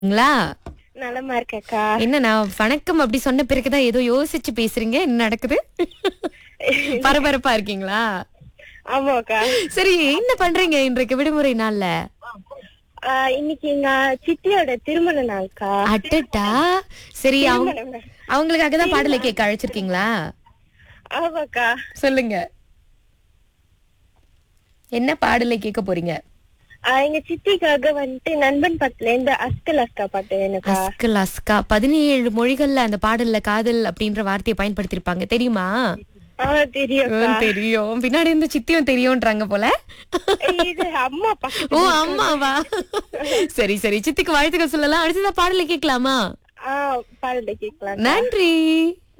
ங்களா நலமா இருக்கேக்கா என்ன நான் வணக்கம் அப்படி சொன்ன பிறகுதான் ஏதோ யோசிச்சு பேசுறீங்க என்ன நடக்குது பரபரப்பா இருக்கீங்களா ஆமாக்கா சரி என்ன பண்றீங்க இன்றைக்கு விடுமுறை நாள்ல ஆஹ் இன்னைக்கு எங்க சித்தியோட திருமண நாள்க்கா அட்டட்டா சரி அவங்க திருமண நாள். அவங்களுக்காக தான் பாடலை கேட்க அழைச்சிருக்கீங்களா ஆமாக்கா சொல்லுங்க என்ன பாடலை கேட்க போறீங்க ஆஹ் எங்க சித்திக்காக வந்துட்டு நண்பன் படத்துல இருந்து அஸ்கல் அஸ்கா பாட்டு வேணுக்கா அஸ்கல் அஸ்கா பதினேழு மொழிகள்ல அந்த பாடல்ல காதல் அப்படின்ற வார்த்தையை பயன்படுத்திருப்பாங்க தெரியுமா ஆஹ் தெரியும் ஹம், தெரியும் பின்னாடி இருந்து சித்தியும் தெரியும்ன்றாங்க போல இது அம்மா பக்கத்து ஓ அம்மாவா சரி சரி சித்திக்கு வாழ்த்துக்கள் சொல்லலாம் அடுத்ததா பாடலை கேட்கலாமா ஆஹ் பாடல கேட்கலாம் நன்றி